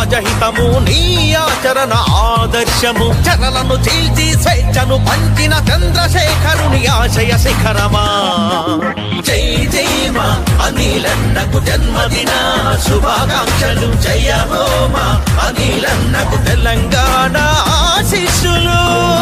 సమాజహితము నీ ఆచరణ ఆదర్శము చరలను చీల్చి స్వేచ్ఛను పంచిన చంద్రశేఖరుని ఆశయ శిఖరమా జై జై మా అనిలన్నకు జన్మదిన శుభాకాంక్షలు జయ హో మా అనిలన్నకు తెలంగాణ ఆశీస్సులు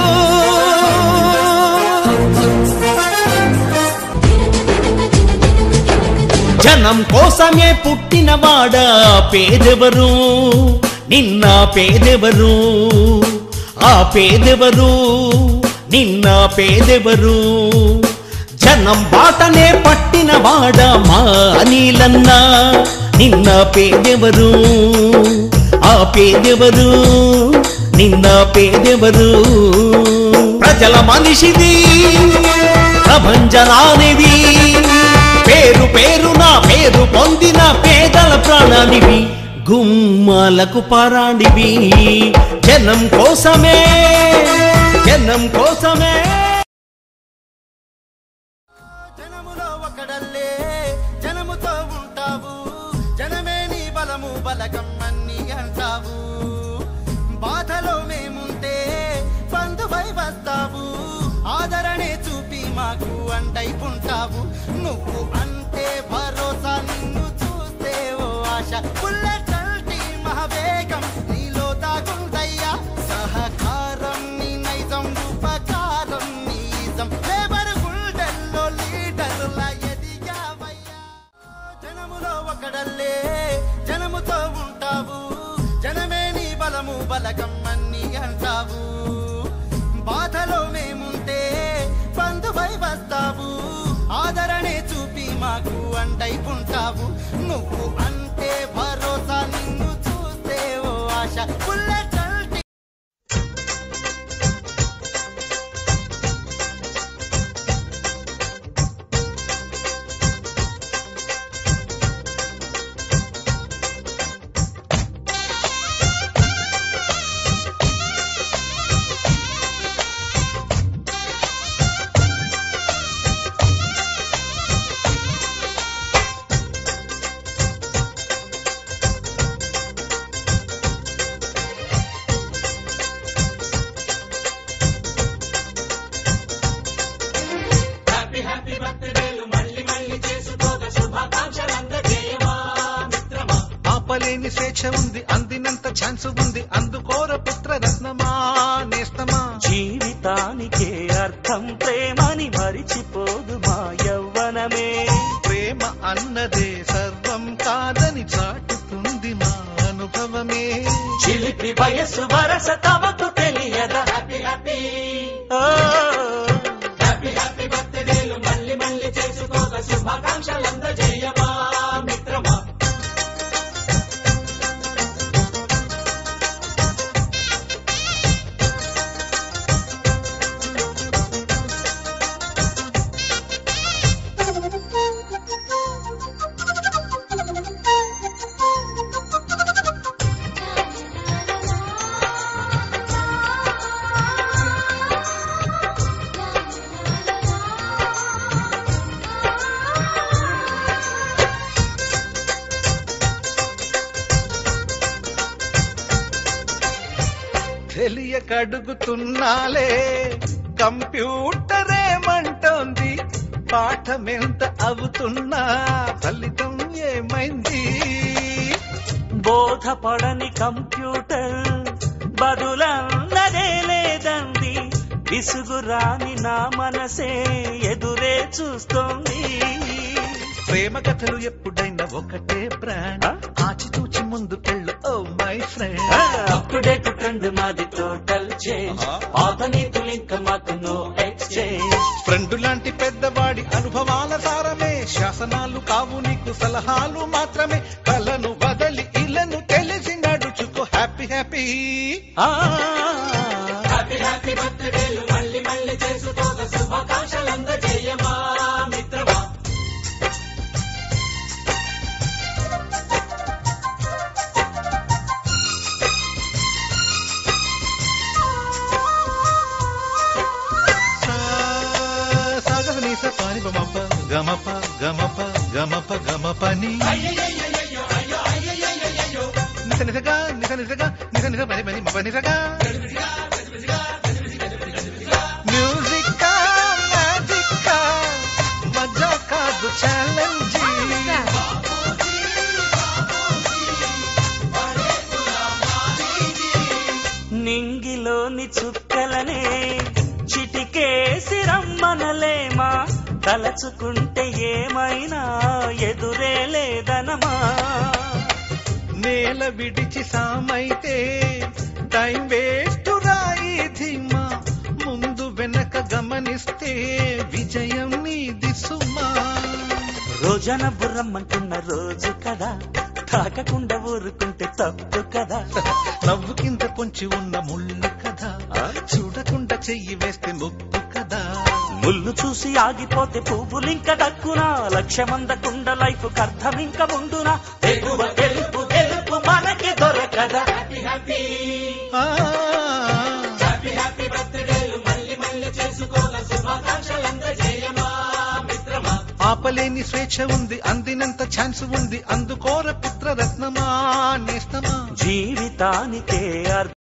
జనం కోసమే పుట్టినవాడా పేదెవరు నిన్న పేదెవరు ఆ పేదెవరు నిన్న పేదెవరు జనం బాటనే పట్టినవాడా మా అనిలన్న నిన్న పేదెవరు ఆ పేదెవరు నిన్న పేదెవరు ప్రజల మనిషిది ప్రభంజనానిది పేరు పేరు నా పేరు పొందిన పేదల ప్రాణానివి గుమ్మాలకు పరాణివి జనం కోసమే జనం కోసమే జనములో ఒకడల్లే జనముతో ఉంటావు జనమే నీ బలము బలగం అన్ని అంటావు బాధలో మేముంటే బంధువై వస్తావు ఆదరణే చూపి మాకు అండై ఉంటావు నువ్వు అంటే భరోసా నిన్ను చూస్తే ఓ ఆశ బుల్లెట్ అల్టి మహావేగం నీలో దాగుందయ్యా సహకారం నీ నైజం ఉపకారం నీజం లేబర్ గుండెల్లో లీడర్ల ఎదిగావయ్యా జనములో ఒకడల్లే జనముతో ఉంటావు జనమే నీ బలము బలగం అన్ని అంటావు బాధలో మేముంటే బంధువై వస్తావు ఆదరణే చూపి మాకు అండై ఉంటావు నువ్వు అంటే భరోసా నిన్ను చూస్తే ఓ ఆశ బుల్లెట్ అల్టి ఆపలేని స్వేచ్ఛ ఉంది అందినంత ఛాన్స్ ఉంది అందుకోర పుత్ర రత్నమా నేస్తమా జీవితానికే అర్థం ప్రేమని మరిచిపోదు మా యవ్వనమే ప్రేమ అన్నదే సర్వం కాదని చాటుతుంది మా అనుభవమే చిలిపి వయసు వరస తమకు తెలియదా హ్యాపీ హ్యాపీ హ్యాపీ హ్యాపీ బర్త్డేలు మళ్ళీ మళ్ళీ చేసుకోక శుభాకాంక్షలందజేయమా మిత్రమా తెలియక అడుగుతున్నాలే కంప్యూటరేమంటోంది పాఠమెంత అవుతున్నా ఫలితం ఏమైంది బోధపడని కంప్యూటర్ బదులన్నదే లేదండి విసుగురాని నా మనసే ఎదురే చూస్తోంది ప్రేమ కథలు ఎప్పుడైనా ఒకటే బ్రాండ్ ఆ? ఆచితూచి ముందుకెళ్ళు ఓ మై ఫ్రెండ్ అప్పుడే ట్రెండ్ మాది టోటల్ చేంజ్ పాత నీతులు ఇంకా మాకు నో ఎక్స్చేంజ్ ఫ్రెండ్ లాంటి పెద్దవాడి అనుభవాల సారమే శాసనాలు కావు నీకు సలహాలు మాత్రమే కలను వదలి ఇలను తెలిసి నడుచుకో హ్యాపీ హ్యాపీ హ్యాపీ హ్యాపీ బర్త్డేలు మళ్ళీ మళ్ళీ చేసుకోక శుభాకాంక్షలందజేయమా మిత్రమా సాగర నీస పాని బమప గమప గమప గమప గమపని నీ నిస నిసగా నిస నిసగా నిస నిస పని పని మప నిసగా మ్యూజిక్ మ్యాజిక్ మజా కాదు ఛాలెంజ్ నింగిలోని చుక్కలనే చిటికేసి రమ్మనలేమా తలచుకుంటే ఏమైనా ఎదురే లేదనమా నేల విడిచి సామైతే టైం వేస్ట్ రాయి ధీమా ముందు వెనక గమనిస్తే విజయం నీది సుమా రోజన బుర్రమ్మంటున్న రోజు కదా తాకకుండా ఊరుకుంటే తప్పు కదా నవ్వు కింద పొంచి ఉన్న ముళ్ళు కదా చూడకుండా చెయ్యి వేస్తే ముప్పు కదా ముళ్ళు చూసి ఆగిపోతే పువ్వులింక దక్కునా లక్ష్యమందకుండా లైఫ్ అర్థం ఇంక ఉండునా ఎగువ గెలుపు గెలుపు మనకి దొరకదా ఆ, ఆపలేని స్వేచ్ఛ ఉంది అందినంత ఛాన్స్ ఉంది అందుకోర పుత్ర రత్నమా నేస్తమా జీవితానికే అర్థం